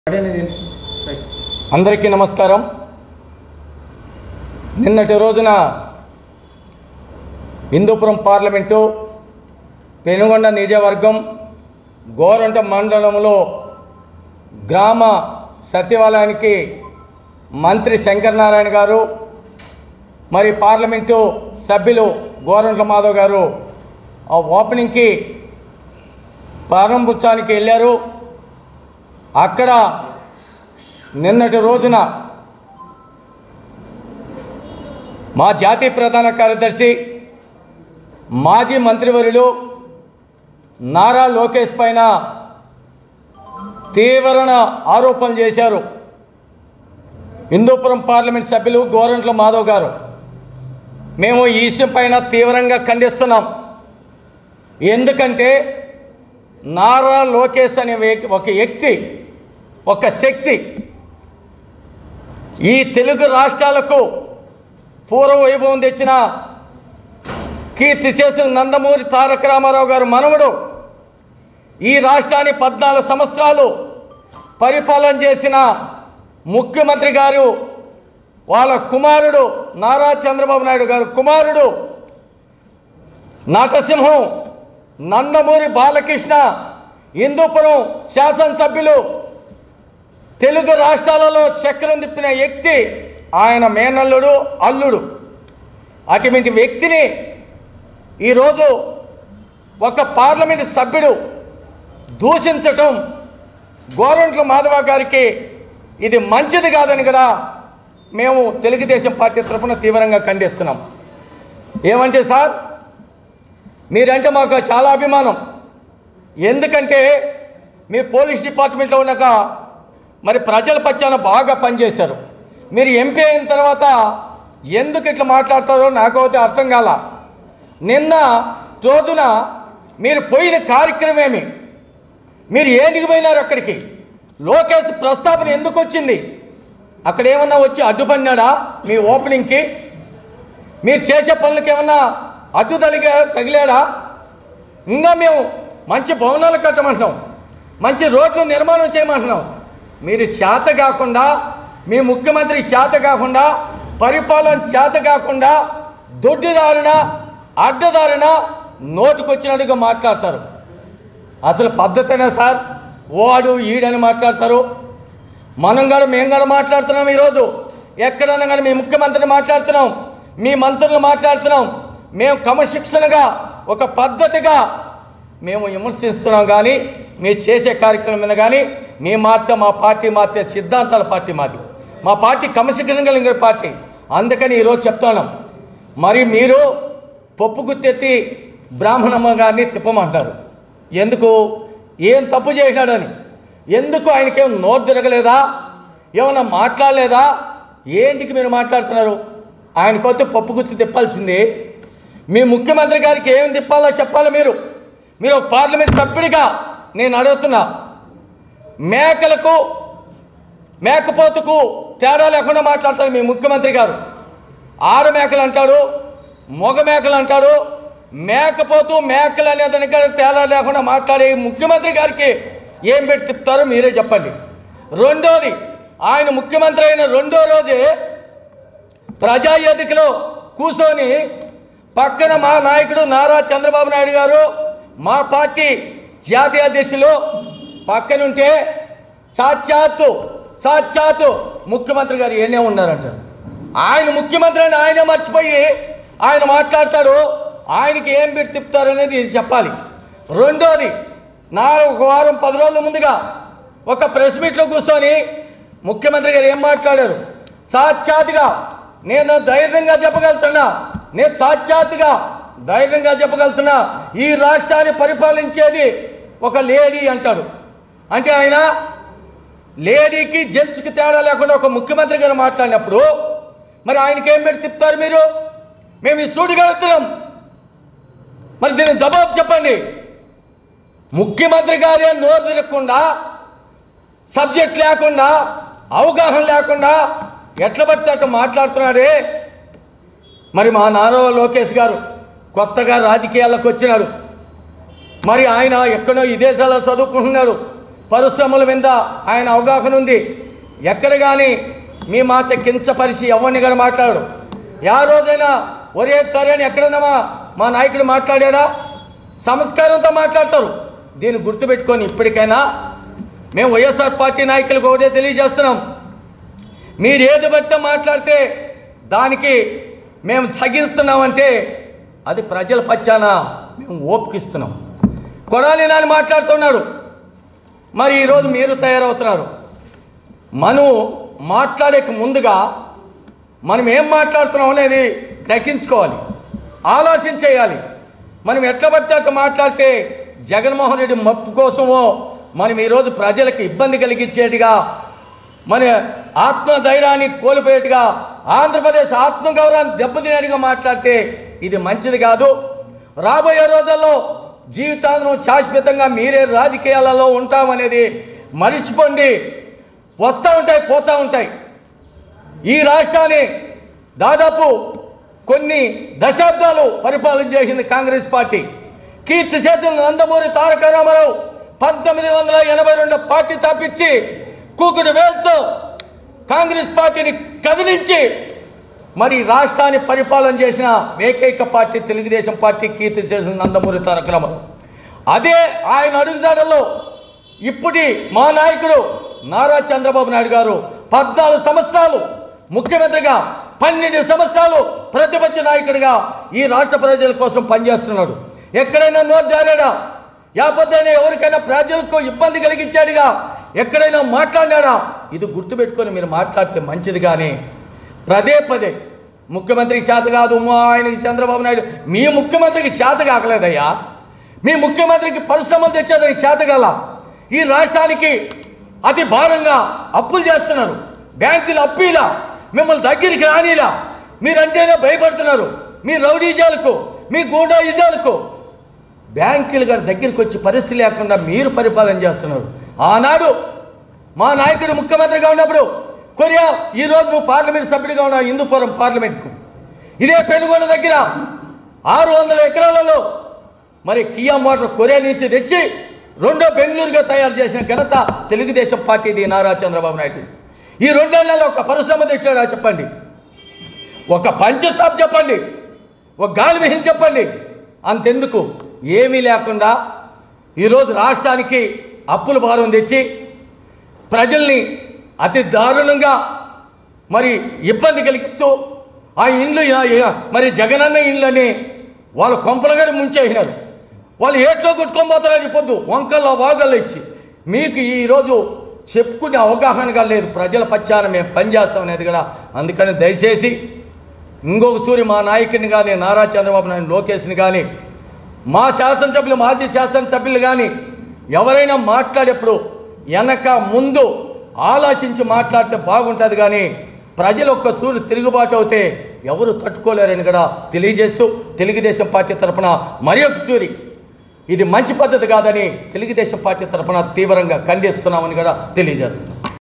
అనేది రైట్ అందరికీ నమస్కారం నిన్నటి రోజున హిందూపురం పార్లమెంటు పెనుగొండ నియోజకవర్గం గోరంట మండలంలో గ్రామ సచివాలయానికి మంత్రి శంకరనారాయణ గారు మరి పార్లమెంటు సభ్యులు గోరంట్ల మాధవ్ గారు ఆ ఓపెనింగ్కి ప్రారంభోత్సవానికి వెళ్ళారు అక్కడ నిన్నటి రోజున మా జాతీయ ప్రధాన కార్యదర్శి మాజీ మంత్రివర్యులు నారా లోకేష్ పైన తీవ్రణ ఆరోపణలు చేశారు హిందూపురం పార్లమెంట్ సభ్యులు గోరంట్ల మాధవ్ గారు మేము ఈ విషయం పైన తీవ్రంగా ఖండిస్తున్నాం ఎందుకంటే నారా లోకేష్ అనే వ్యక్తి ఒక వ్యక్తి ఒక శక్తి ఈ తెలుగు రాష్ట్రాలకు పూర్వ వైభవం తెచ్చిన కీర్తి చేసిన నందమూరి తారక రామారావు గారు మనవడు ఈ రాష్ట్రాన్ని పద్నాలుగు సంవత్సరాలు పరిపాలన చేసిన ముఖ్యమంత్రి గారు వాళ్ళ కుమారుడు నారా చంద్రబాబు నాయుడు గారు కుమారుడు నటసింహం నందమూరి బాలకృష్ణ హిందూపురం శాసనసభ్యులు తెలుగు రాష్ట్రాలలో చక్రం తిప్పిన వ్యక్తి ఆయన మేనల్లుడు అల్లుడు అటువంటి వ్యక్తిని ఈరోజు ఒక పార్లమెంట్ సభ్యుడు దూషించటం గోరంట్ల మాధవ గారికి ఇది మంచిది కాదని కూడా మేము తెలుగుదేశం పార్టీ తరఫున తీవ్రంగా ఖండిస్తున్నాం ఏమంటే సార్ మీరంటే మాకు చాలా అభిమానం ఎందుకంటే మీరు పోలీస్ డిపార్ట్మెంట్లో ఉన్నాక మరి ప్రజల పక్షాన బాగా పనిచేశారు మీరు ఎంపీ అయిన తర్వాత ఎందుకు ఇట్లా మాట్లాడతారో నాకైతే అర్థం కాల నిన్న రోజున మీరు పోయిన కార్యక్రమం ఏమి మీరు ఏంటికి పోయినారు అక్కడికి లోకేష్ ప్రస్తావన ఎందుకు వచ్చింది అక్కడ ఏమన్నా వచ్చి అడ్డుపడినాడా మీ ఓపెనింగ్కి మీరు చేసే పనులకి ఏమన్నా అడ్డు తగిగా తగిలాడా ఇంకా మేము మంచి భవనాలు కట్టమంటున్నాం మంచి రోడ్లు నిర్మాణం చేయమంటున్నాం మీరు చేత కాకుండా మీ ముఖ్యమంత్రి చేత కాకుండా పరిపాలన చేత కాకుండా దొడ్డిదారిన అడ్డదారిన నోటుకొచ్చినట్టుగా మాట్లాడతారు అసలు పద్ధతేనా సార్ వాడు ఈడని మాట్లాడతారు మనం కూడా మేము కూడా మాట్లాడుతున్నాం ఈరోజు ఎక్కడన్నా కానీ మీ ముఖ్యమంత్రిని మాట్లాడుతున్నాం మీ మంత్రులు మాట్లాడుతున్నాం మేము క్రమశిక్షణగా ఒక పద్ధతిగా మేము విమర్శిస్తున్నాం కానీ మీరు చేసే కార్యక్రమం మీద కానీ మీ మార్తే మా పార్టీ మార్తే సిద్ధాంతాల పార్టీ మాది మా పార్టీ క్రమశిక్షణ కలిగిన పార్టీ అందుకని ఈరోజు చెప్తాను మరి మీరు పప్పు గుత్తెత్తి బ్రాహ్మణమ్మ గారిని తిప్పమంటారు ఎందుకు ఏం తప్పు చేసినాడని ఎందుకు ఆయనకేం నోరు తిరగలేదా ఏమన్నా మాట్లాడలేదా ఏంటికి మీరు మాట్లాడుతున్నారు ఆయనకొస్తే పప్పు గుర్తు తిప్పాల్సింది మీ ముఖ్యమంత్రి గారికి ఏం తిప్పాలో చెప్పాలి మీరు మీరు ఒక పార్లమెంట్ సభ్యుడిగా నేను అడుగుతున్నా మేకలకు మేకపోతుకు తేడా లేకుండా మాట్లాడతారు మీ ముఖ్యమంత్రి గారు ఆడ మేకలు అంటాడు మగ మేకలు అంటాడు మేకపోతూ మేకలు అనే దానికి తేడా లేకుండా మాట్లాడే ముఖ్యమంత్రి గారికి ఏం పెట్టి తిప్పుతారో మీరే చెప్పండి రెండోది ఆయన ముఖ్యమంత్రి అయిన రెండో రోజే ప్రజా వేదికలో కూర్చొని పక్కన మా నాయకుడు నారా చంద్రబాబు నాయుడు గారు మా పార్టీ జాతీయ అధ్యక్షులు పక్కనుంటే సాక్షాత్తు సాక్షాత్తు ముఖ్యమంత్రి గారు ఏనే ఉన్నారంటారు ఆయన ముఖ్యమంత్రి అని ఆయన మర్చిపోయి ఆయన మాట్లాడతాడు ఆయనకి ఏం పెట్టి తిప్పుతారు అనేది చెప్పాలి రెండోది నా ఒక వారం పది రోజుల ముందుగా ఒక ప్రెస్ మీట్లో కూర్చొని ముఖ్యమంత్రి గారు ఏం మాట్లాడారు సాక్షాత్గా నేను ధైర్యంగా చెప్పగలుగుతున్నా నేను సాక్షాత్గా ధైర్యంగా చెప్పగలుగుతున్నా ఈ రాష్ట్రాన్ని పరిపాలించేది ఒక లేడీ అంటాడు అంటే ఆయన లేడీకి జెంట్స్కి తేడా లేకుండా ఒక ముఖ్యమంత్రి గారు మాట్లాడినప్పుడు మరి ఆయనకి ఏం పెట్టి తిప్పుతారు మీరు మేము ఈ చూడగలుగుతున్నాం మరి దీనికి జవాబు చెప్పండి ముఖ్యమంత్రి గారే నోరు తిరగకుండా సబ్జెక్ట్ లేకుండా అవగాహన లేకుండా ఎట్ల పడితే అట్లా మాట్లాడుతున్నాడే మరి మా నారో లోకేష్ గారు కొత్తగా రాజకీయాల్లోకి వచ్చినాడు మరి ఆయన ఎక్కడో విదేశాల్లో చదువుకుంటున్నాడు పరిశ్రమల మీద ఆయన అవగాహన ఉంది ఎక్కడ కానీ మీ మాట కించపరిచి ఎవరిని కూడా మాట్లాడు యా రోజైనా ఒరే తరేని ఎక్కడైనా మా- మా నాయకుడు మాట్లాడారా సంస్కారంతో మాట్లాడతారు దీన్ని గుర్తుపెట్టుకొని ఇప్పటికైనా మేము వైఎస్ఆర్ పార్టీ నాయకులకు ఒకటే తెలియజేస్తున్నాం మీరు ఏది బట్టి మాట్లాడితే దానికి మేము సగిస్తున్నామంటే అది ప్రజల పచ్చాన మేము ఓపికిస్తున్నాం కొడాలి నాని మాట్లాడుతున్నాడు మరి ఈరోజు మీరు తయారవుతున్నారు మనం మాట్లాడేక ముందుగా మనం ఏం మాట్లాడుతున్నాం అనేది గ్రహించుకోవాలి ఆలోచన చేయాలి మనం ఎట్లా పడితే అట్లా మాట్లాడితే జగన్మోహన్ రెడ్డి మప్పు కోసమో మనం ఈరోజు ప్రజలకు ఇబ్బంది కలిగించేట్టుగా మన ఆత్మధైర్యాన్ని కోల్పోయేట్టుగా ఆంధ్రప్రదేశ్ ఆత్మగౌరవాన్ని దెబ్బతినేట్టుగా మాట్లాడితే ఇది మంచిది కాదు రాబోయే రోజుల్లో జీవితాంతం శాశ్వతంగా మీరే రాజకీయాలలో ఉంటామనేది మరిచిపోండి వస్తూ ఉంటాయి పోతూ ఉంటాయి ఈ రాష్ట్రాన్ని దాదాపు కొన్ని దశాబ్దాలు పరిపాలన చేసింది కాంగ్రెస్ పార్టీ కీర్తి చేతుల నందమూరి తారక రామారావు పంతొమ్మిది వందల ఎనభై రెండు పార్టీ తప్పించి కూకుడు వేలుతో కాంగ్రెస్ పార్టీని కదిలించి మరి రాష్ట్రాన్ని పరిపాలన చేసిన ఏకైక పార్టీ తెలుగుదేశం పార్టీ కీర్తి చేసిన నందమూరి తారక రామారావు అదే ఆయన అడుగుజాడల్లో ఇప్పటి మా నాయకుడు నారా చంద్రబాబు నాయుడు గారు పద్నాలుగు సంవత్సరాలు ముఖ్యమంత్రిగా పన్నెండు సంవత్సరాలు ప్రతిపక్ష నాయకుడిగా ఈ రాష్ట్ర ప్రజల కోసం పనిచేస్తున్నాడు ఎక్కడైనా నోరు జారాడా యాపద్దైనా ఎవరికైనా ప్రజలకు ఇబ్బంది కలిగించాడుగా ఎక్కడైనా మాట్లాడినాడా ఇది గుర్తుపెట్టుకొని మీరు మాట్లాడితే మంచిది కానీ పదే పదే ముఖ్యమంత్రికి చేత కాదు మా ఆయనకి చంద్రబాబు నాయుడు మీ ముఖ్యమంత్రికి చేత కాకలేదయ్యా మీ ముఖ్యమంత్రికి పరిశ్రమలు తెచ్చేదానికి చేతగల ఈ రాష్ట్రానికి అతి భారంగా అప్పులు చేస్తున్నారు బ్యాంకులు అప్పీలా మిమ్మల్ని దగ్గరికి రానిలా మీరంటేనే భయపడుతున్నారు మీ రౌడీజాలకు మీ గూండాయిజాలకు బ్యాంకులు గారి దగ్గరికి వచ్చి పరిస్థితి లేకుండా మీరు పరిపాలన చేస్తున్నారు ఆనాడు మా నాయకుడు ముఖ్యమంత్రిగా ఉన్నప్పుడు కొరియా ఈరోజు నువ్వు పార్లమెంట్ సభ్యుడిగా ఉన్నావు హిందూపురం పార్లమెంట్కు ఇదే పెనుగొండ దగ్గర ఆరు వందల ఎకరాలలో మరి కియా మోటార్ కొరియా నుంచి తెచ్చి రెండో బెంగళూరుగా తయారు చేసిన ఘనత తెలుగుదేశం పార్టీది నారా చంద్రబాబు నాయుడు ఈ రెండేళ్లలో ఒక పరిశ్రమ తెచ్చాడా చెప్పండి ఒక పంచర్ షాప్ చెప్పండి ఒక గాలి మిషన్ చెప్పండి అంతెందుకు ఏమీ లేకుండా ఈరోజు రాష్ట్రానికి అప్పుల భారం తెచ్చి ప్రజల్ని అతి దారుణంగా మరి ఇబ్బంది కలిగిస్తూ ఆ ఇండ్లు యా- యా- మరి జగనన్న ఇండ్లని వాళ్ళ కొంపలగడి ముంచేసినారు వాళ్ళు ఏట్లో కొట్టుకొని పోతారని పొద్దు వంకల్లో వాగల్లో ఇచ్చి మీకు ఈరోజు చెప్పుకునే అవగాహనగా లేదు ప్రజల పచ్చాన మేము పనిచేస్తాం అనేది కూడా అందుకని దయచేసి ఇంకొక సూరి మా నాయకుని కానీ నారా చంద్రబాబు నాయుడు లోకేష్ని కానీ మా శాసనసభ్యులు మాజీ శాసనసభ్యులు కానీ ఎవరైనా మాట్లాడేప్పుడు వెనక ముందు ఆలోచించి మాట్లాడితే బాగుంటుంది కానీ ప్రజలు ఒక్క సూరు తిరుగుబాటు అవుతే ఎవరు తట్టుకోలేరని కూడా తెలియజేస్తూ తెలుగుదేశం పార్టీ తరపున మరి ఒక సూరి ఇది మంచి పద్ధతి కాదని తెలుగుదేశం పార్టీ తరపున తీవ్రంగా ఖండిస్తున్నామని కూడా తెలియజేస్తున్నాం